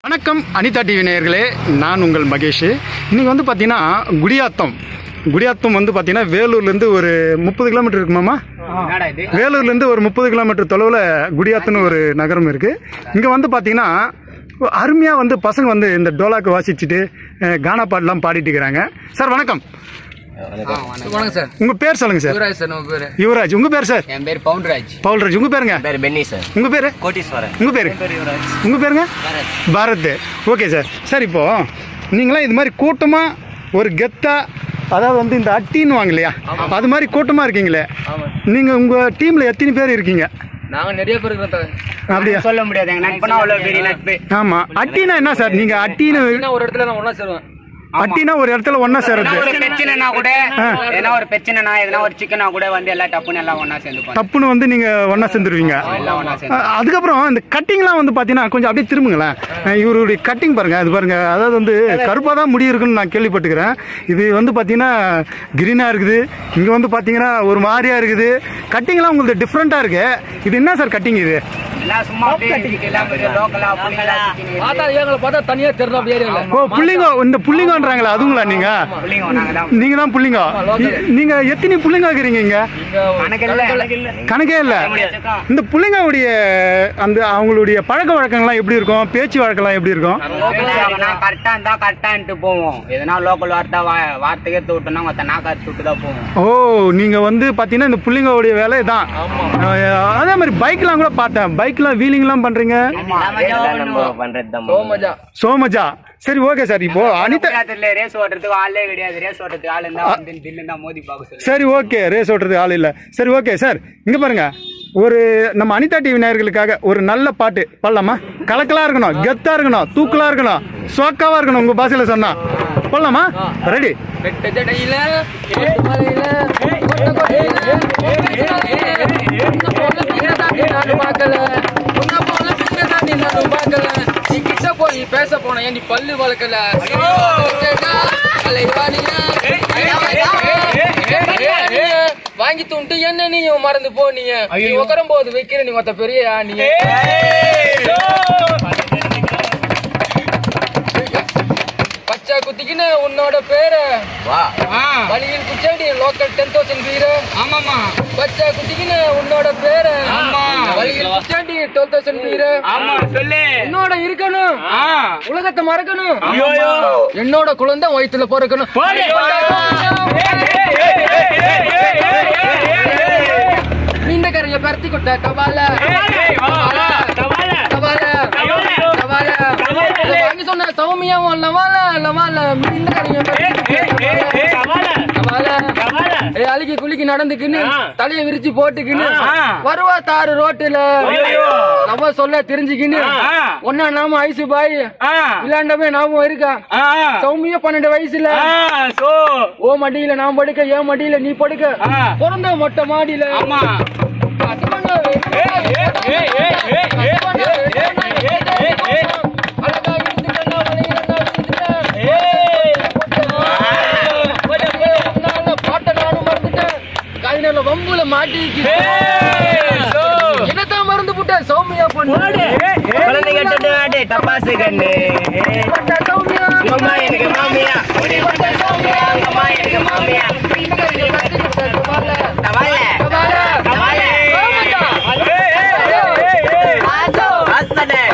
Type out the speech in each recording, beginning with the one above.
வணக்கம் அனிதா டிவி நேயர்களே நான் உங்கள் மகேஷ் இன்னைக்கு வந்து பார்த்தீங்கன்னா குடியாத்தம் குடியாத்தம் வந்து பார்த்தீங்கன்னா வேலூர்லேருந்து ஒரு முப்பது கிலோமீட்டர் இருக்குமாமா வேலூர்லேருந்து ஒரு முப்பது கிலோமீட்டர் தொலைவில் குடியாத்தம்னு ஒரு நகரம் இருக்குது இங்கே வந்து பார்த்தீங்கன்னா அருமையாக வந்து பசங்க வந்து இந்த டோலாக்கு வாசிச்சுட்டு அஹ், கானா பாட்டெலாம் பாடிட்டு இருக்கிறாங்க சார் வணக்கம் வணக்கம் சார் உங்கள் பேர் சொல்லுங்கள் சார் யுவராஜ் சார் நம்ம பேரு யுவராஜ் உங்கள் பேர் சார் என் பேர் பவுண்டராஜ் பவுல்ராஜ் உங்கள் பேருங்க பேர் பென்னி சார் உங்கள் பேர் கோட்டீஸ்வரன் உங்கள் பேர் உங்கள் பேருங்க பாரத் ஓகே சார் சார் இப்போ நீங்களாம் இது மாதிரி கூட்டமாக ஒரு கெத்தா அதாவது வந்து இந்த அட்டின்னு வாங்க இல்லையா அது மாதிரி கூட்டமாக இருக்கீங்களே நீங்கள் உங்கள் டீமில் எத்தனை பேர் இருக்கீங்க நாங்க நிறைய பேர் இருக்கிறோம் சார். அப்படியா சொல்ல முடியாது எங்க நட்புனா அவ்வளவு பெரிய நட்பு ஆமாம் அட்டினா என்ன சார் நீங்கள் அட்டின்னு நான் ஒரு இடத்துல நான் ஒண்ணா சேருவேன் அட்டினா ஒரு இடத்துல ஒன்றா சேர்றது ஒரு பிரச்சனைனா கூட எதனா ஒரு பிரச்சனைனா எதனா ஒரு சிக்கனா கூட வந்து எல்லாம் டப்புன்னு எல்லாம் ஒண்ணா சேர்ந்து போனோம் தப்புன்னு வந்து நீங்கள் ஒன்றா சேர்ந்துருவீங்க எல்லாம் ஒண்ணா சேர்ந்து அஹ் அதுக்கப்புறம் இந்த கட்டிங்லாம் வந்து பார்த்தீங்கன்னா கொஞ்சம் அப்படியே திரும்புங்களேன் அஹ் இவருடைய கட்டிங் பாருங்க அது பாருங்க அதாவது வந்து கருப்பாக தான் முடி இருக்குன்னு நான் கேள்விப்பட்டுக்கிறேன் இது வந்து பார்த்தீங்கன்னா கிரீனாக இருக்குது இங்கே வந்து பார்த்தீங்கன்னா ஒரு மாதிரியா இருக்குது கட்டிங்லாம் உங்களுக்கு டிஃப்ரெண்ட்டாக இருக்கு இது என்ன சார் கட்டிங் இது எல்லாம் சும்மா அப்படியே எல்லாம் லோக்கலா புள்ளிங்களா சிக்கினு பார்த்தா ஏங்களை பார்த்தா தனியா தெரியல அப்படி ஏரியால ஓ புள்ளிங்கோ இந்த புள்ளிங்கோன்றாங்களா அதுங்களா நீங்கள் புள்ளிங்க நாங்க தான் நீங்கள் தான் புள்ளிங்கோ நீ- நீங்க எத்தனை புள்ளிங்க இருக்கிறீங்க இங்க கணக்கு இல்ல கணக்கு இல்ல கணக்கே இல்லை இந்த புள்ளிங்கவுடைய அந்த அவங்களுடைய பழக்க வழக்கங்கள்லாம் எப்படி இருக்கும் பேச்சு வழக்கம்லாம் எப்படி இருக்கும் கரெக்டா இருந்தா கரெக்டான்ட்டு போவோம் எதனா லோக்கல் வார்த்தை வா- வார்த்தைக்கே தூட்டுனா மத்த நாக்கா தூட்டு தான் போவோம் ஓ நீங்க வந்து பாத்தீங்கன்னா இந்த புள்ளிங்கோடைய வேலை தான் அதே மாதிரி பைக்லாம் கூட பார்த்தேன் பைக்லாம் வீலிங்லாம் பண்றீங்க சோமஜா சோமஜா சரி ஓகே சார் இப்போ அனிதா ரேஸ் ஓட்டுறதுக்கு ஆளே கிடையாது ரேஸ் ஓட்டுறதுக்கு ஆள் இருந்தா வந்து தில்லு தான் மோதி பார்க்க சொல்லு சரி ஓகே ரேஸ் ஓட்டுறது ஆள் இல்லை சரி ஓகே சார் இங்க பாருங்க ஒரு நம்ம அனிதா டிவி நேயர்களுக்காக ஒரு நல்ல பாட்டு பாடலாமா கலக்கலா இருக்கணும் கெத்தா இருக்கணும் தூக்கலா இருக்கணும் சோக்காவா இருக்கணும் உங்க பாஷையில சொன்னா போடலாமா ரெடி வெட்ட ஜடையில வெட்டு மலையில கொட்ட கொடையில உன்னை போல பின்னதாண்டி நானும் பார்க்கல உன்னை போல பின்னதாண்டி நானும் பார்க்கல நீ கிட்ட போய் பேச போன ஏன் நீ பல்லு வளர்க்கல அலைவாணியா வாங்கி துண்டு என்ன நீயும் மறந்து போ நீங்க நீ உக்கரும் போது வைக்கிற நீ மொத்த பெரிய நீங்க பச்சை குத்திக்கின்னு உன்னோட பேரு வழியில் குச்சடி லோக்கல் டென் தௌசண்ட் வீர ஆமாமா பச்சை குத்திக்கின்னு உன்னோட பேரு வழியில் குச்சடி டுவெல் தௌசண்ட் வீர ஆமா சொல்லு என்னோட இருக்கணும் ஆ உலகத்தை மறக்கணும் ஐயோயோ என்னோட குழந்தை வயித்துல பிறக்கணும் நீண்ட கரைய பரத்தி கொட்ட கபால கபால கபால இதை வாங்கி சொன்ன சௌமியாவும் லவால லவால நீண்ட கரைய கபால ஏய் அழுகி குலுக்கி நடந்துக்கின்னு தலைய விரிச்சு போட்டுக்கின்னு வருவா தாரு ரோட்டுல நம்ம சொல்ல தெரிஞ்சுக்கின்னு ஒன்னா நாம ஐசு பாய் விளையாண்டவே நாமும் இருக்கா சௌமியா பன்னெண்டு வயசுல ஓ மடியில நான் படுக்க ஏன் மடியில நீ படுக்க பிறந்த மொட்டை மாடியில அத்தமங்க அழகா இருந்துட்டேன்னா வளையலா இருந்துட்டேன். உன்னால பாட்டை நானும் மறந்துட்டேன். கையில வம்புல மாட்டிக்கிட்டு என்னத்தான் மறந்து புட்டேன் சௌமியா பொண்ணு டப்பாசு கண்ணு பட்ட சௌமியா அம்மா எனக்கு மாமியா சௌமியா அம்மா எனக்கு மாமியா கபால தவால கபால தவால சௌமியா அசனே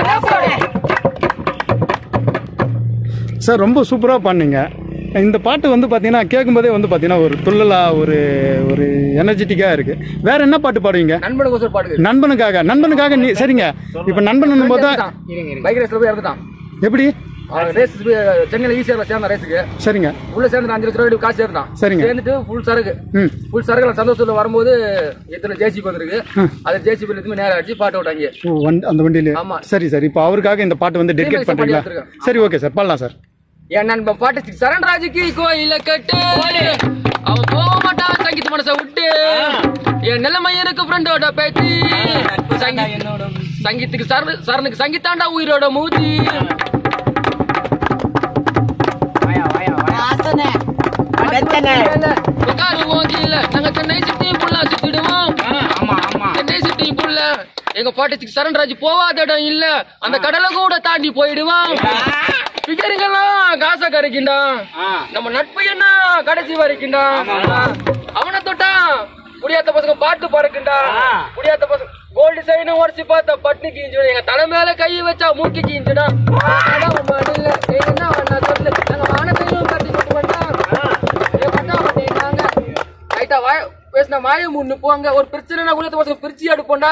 சார் ரொம்ப சூப்பராக பண்ணீங்க இந்த பாட்டு வந்து பார்த்தீங்கன்னா கேட்கும்போதே வந்து பார்த்தீங்கன்னா ஒரு துள்ளலாக ஒரு ஒரு எனர்ஜெட்டிக்காக இருக்குது வேற என்ன பாட்டு பாடுவீங்க நண்பனுக்கு ஒரு பாட்டு நண்பனுக்காக நண்பனுக்காக நீ சரிங்க இப்போ நண்பன் போது தான் பைக் ரேஸ்ல போய் இறந்துட்டான் எப்படி ரேஸ் சென்னையில ஈஸியாக சேர்ந்தான் ரேஸுக்கு சரிங்க உள்ள சேர்ந்து அஞ்சு லட்சம் ரூபாய் காசு சேர்ந்தான் சரிங்க. சேர்ந்துட்டு ஃபுல் சரக்கு ம் ஃபுல் சரக்குல சந்தோஷத்துல வரும்போது எத்தனை ஜேசிபி வந்திருக்கு அது ஜேசிபி எடுத்து நேரம் அடிச்சு பாட்டு விட்டாங்க ஓ வண்டி அந்த வண்டியில ஆமா. சரி சார் இப்போ அவருக்காக இந்த பாட்டு வந்து டெடிகேட் Remix பண்ணி பண்ணுறீங்களா எடுத்துருக்கேன். சரி ஓகே சார் பாடலாம் சார் என் நண்பன் பாட்டு சரண்ராஜுக்கு கோயில கட்டு அவன் போக மாட்டான் சங்கீத மனசை விட்டு என் நிலைமை இருக்கு ஃப்ரெண்டோட பேச்சு சங்கீ- சங்கீத்துக்கு சரண சரணுக்கு சங்கீதாண்டா உயிரோட மூச்சு வாயா வாயா வாயா உட்காரு ஓகில நாங்க சென்னை சிட்டி புல்லா சுத்திடுவோம் ஆமா ஆமா சென்னை சிட்டி புல்ல எங்க பாட்டி சரண்ராஜ் போவாத இடம் இல்ல அந்த கடலை கூட தாண்டி போயிடுவான் பிகருங்கெல்லாம் காசை கரைக்கிண்டா நம்ம நட்பு என்ன கடைசி வரைக்கும்டா அவனை தொட்டா குடியாத்த பசங்க பாட்டு பறக்குண்டா குடியாத்த பசங்க கோல்டு சைன உடச்சு பார்த்தா பட்டு கீஞ்சிடும் எங்க தலை மேல கை வச்சா மூக்கி கீஞ்சிடா என்ன வேணா சொல்லு நாங்க வானத்தையும் கட்டி கொண்டு வந்தோம் ஏ பண்ணா மாட்டேங்கிறாங்க ரைட்டா வாய பேசின மாய முன்னு போங்க ஒரு பிரச்சனைனா குடியாத்த பசங்க பிரிச்சு எடுப்போம்டா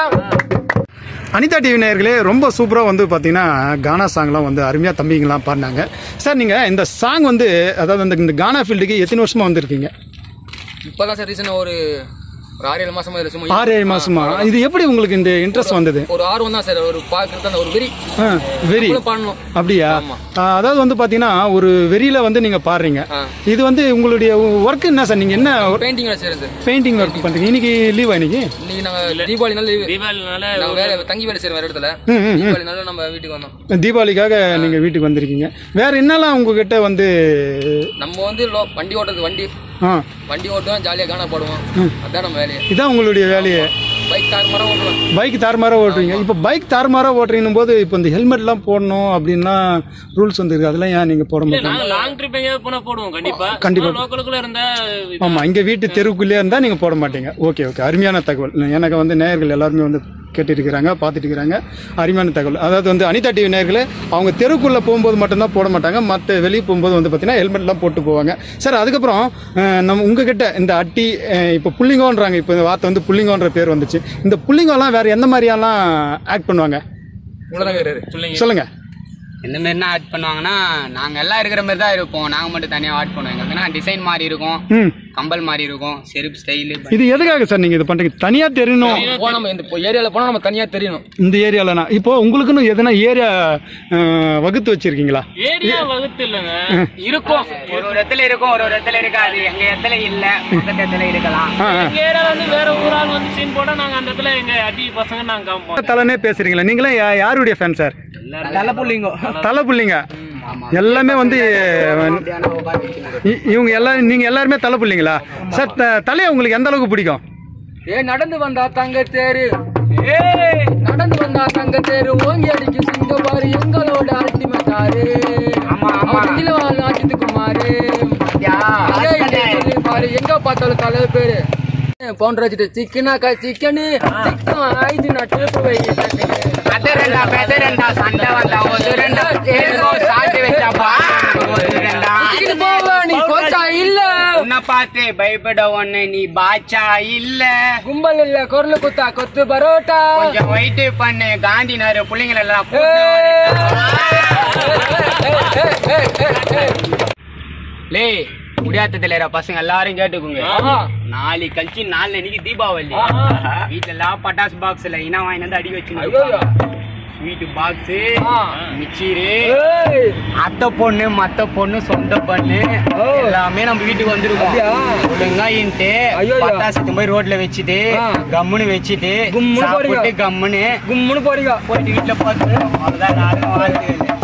அனிதா டிவி நேயர்களே ரொம்ப சூப்பராக வந்து பார்த்தீங்கன்னா கானா சாங்லாம் வந்து அருமையாக தம்பிங்கலாம் பாடினாங்க சார் நீங்கள் இந்த சாங் வந்து அதாவது அந்த இந்த கானா ஃபீல்டுக்கு எத்தனை வருஷமாக வந்திருக்கீங்க இப்பதான் சார் ரீசன் ஒரு ஒரு ஆறு ஏழு மாசமா இதுல சும்மா ஆறு ஏழு மாசமா இது எப்படி உங்களுக்கு இந்த இன்ட்ரெஸ்ட் வந்தது ஒரு ஆர்வம் தான் சார் ஒரு பாக்குறது அந்த ஒரு வெறி ஆ வெரி நம்மளும் பாடணும் அப்படியா ஆமா. ஆ, அதாவது வந்து பார்த்தீங்கன்னா ஒரு வெறியில வந்து நீங்கள் பாடுறீங்க ஆ. இது வந்து உங்களுடைய ஒர்க் என்ன சார் நீங்கள் என்ன பெயிண்டிங் வேலை செய்யறேன் சார் பெயிண்டிங் ஒர்க் பண்ணுறீங்க இன்னைக்கு லீவா இன்னைக்கு இன்னைக்கு நாங்க தீபாவளி நாள் லீவு தீபாவளினால நாங்க வேலை தங்கி வேலை செய்யற வேற இடத்துல ம், ம், ம். தீபாவளி நாள் நம்ம வீட்டுக்கு வந்தோம் தீபாவளிக்காக நீங்கள் வீட்டுக்கு வந்திருக்கீங்க வேற என்னலாம் உங்ககிட்ட வந்து நம்ம வந்து லோ- வண்டி ஓட்டுறது வண்டி ஆ வண்டி ஓட்டுவோம் ஜாலியா காண போடுவோம் அதான் நம்ம வேலையை இதான் உங்களுடைய வேலையே பைக் தார் மரம் ஓட்டுவோம் பைக் தாறுமாறாக ஓட்டுறீங்க இப்போ பைக் தாறுமாறாக ஓட்டுறீங்கன்னும் போது இப்போ இந்த ஹெல்மெட்லாம் போடணும் அப்படின்னா ரூல்ஸ் வந்துருக்கு அதெல்லாம் ஏன் நீங்கள் போட மாட்டீங்க நாங்க லாங் ட்ரிப் எங்கேயாவது போனா போடுவோம் கண்டிப்பா கண்டிப்பா. லோக்கலுக்குள்ள இருந்தா இது- ஆமாம் இங்கே வீட்டு தெருவுக்குள்ளேயே இருந்தால் நீங்கள் போட மாட்டீங்க ஓகே ஓகே அருமையான தகவல் எனக்கு வந்து நேயர்கள் எல்லாருமே வந்து கேட்டுட்டு இருக்கிறாங்க பார்த்துட்டு இருக்கிறாங்க அருமையான தகவல் அதாவது வந்து அனிதா டிவி நேயர்களே அவங்க தெருக்குள்ளே போகும்போது மட்டும்தான் போட மாட்டாங்க மற்ற வெளியே போகும்போது வந்து பார்த்தீங்கன்னா ஹெல்மெட்லாம் போட்டு போவாங்க சார் அதுக்கப்புறம் அஹ், நம்ம உங்ககிட்ட இந்த அட்டி அஹ், இப்போ புள்ளிங்கோன்றாங்க இப்போ இந்த வார்த்தை வந்து புள்ளிங்கோன்ற பேர் வந்துச்சு இந்த புள்ளிங்கோலாம் வேறு எந்த மாதிரியெல்லாம் ஆக்ட் பண்ணுவாங்க சொல்லுங்க இந்த மாதிரினா ஆட் பண்ணுவாங்கன்னா நாங்க எல்லாம் இருக்கிற மாதிரி தான் இருப்போம் நாங்க மட்டும் தனியா ஆட் பண்ணுவோம் எங்களுக்குன்னா டிசைன் மாதிரி இருக்கும் ம் கம்பல் மாதிரி இருக்கும் செருப்பு ஸ்டைலு இது எதுக்காக சார் நீங்கள் இது பண்ணுறீங்க தனியாக தெரியணும் போனா நம்ம இந்த ஏரியால போனா நம்ம தனியா தெரியணும் இந்த ஏரியாலனா இப்போ உங்களுக்குன்னு எதனா ஏரியா வகுத்து வச்சிருக்கீங்களா ஏரியா வகுத்து இல்லைங்க இருக்கும் ஒரு ஒரு இடத்துல இருக்கும் ஒரு ஒரு இடத்துல இருக்காது எங்க இடத்துல இல்ல பக்கத்து இடத்துல இருக்கலாம் ஆ ஆ. எங்க ஏரியால வந்து வேற ஒரு ஆள் வந்து சீன் போட்டா நாங்க அந்த இடத்துல எங்க அடி பசங்க நாங்க காமிப்போம் தலைனே பேசுறீங்களா நீங்களே யா- யாருடைய ஃபேன் சார் தலை புள்ளிங்கோ தலை புள்ளிங்க எல்லாமே வந்து இ- இவங்க எல்லாரும் நீங்க எல்லாருமே தலை புள்ளிங்களா சார் த- தலையை உங்களுக்கு எந்த அளவுக்கு பிடிக்கும் ஏ நடந்து வந்தா தங்க தேரு நடந்து வந்தா தங்க தேரு ஓங்கி அடிக்கு சிங்க பாரு எங்களோட அல்டிமேட் ஆறு ஆமா, ஆமா. நாட்டுக்கு மாறு அதே இங்கே சொல்லி பாரு எங்க பார்த்தாலும் தலை பேரு பவுண்டர் வச்சுட்டு சிக்கனாக்கா சிக்கனு சிக்கன் ஆயிடுச்சு நான் டேப்பு வைக்கிறேன் பெதரண்டா பெதரண்டா சண்டை வந்தா ஒரு ரெண்டா ஏதோ சாட்டு வச்சாப்பா ஒரு ரெண்டா இது போவ நீ கோச்சா இல்ல உன்னை பார்த்து பயப்பட ஒண்ணு நீ பாச்சா இல்ல கும்பல் இல்ல குரல் குத்தா கொத்து பரோட்டா கொஞ்சம் வெயிட் பண்ணு காந்தி நகர் பிள்ளைங்களை எல்லாம் ஏய், கூட்டு ஏய், ஏய், ஏய், ஏய், ஏய். லே முடியாத்தத்துல இருக்கிற பசங்க எல்லாரும் கேட்டுக்குங்க ஆஹா. நாளைக்கு கழிச்சு நாலு அன்னைக்கு தீபாவளி வீட்டுல எல்லாம் பட்டாசு பாக்ஸ்ல இனா வாங்கி வந்து அடி ஐயோ. வச்சு ஸ்வீட் பாக்ஸ் ஆ. மிச்சீரு ஏய், அத்தை பொண்ணு மத்த பொண்ணு சொந்த பொண்ணு எல்லாமே நம்ம வீட்டுக்கு வந்துருக்கோம் அப்படியா? ஒழுங்கா இன்ட்டு ஐயோ. பட்டாசு போய் ரோட்ல வச்சுட்டு ஆ. கம்முன்னு வச்சுட்டு கும்முன்னு சாப்பிட்டு போறீங்க. கம்முன்னு கும்முன்னு போறீங்க போயிட்டு வீட்டுல பார்த்து அவ்வளவுதான் நானும் வாழ்க்கை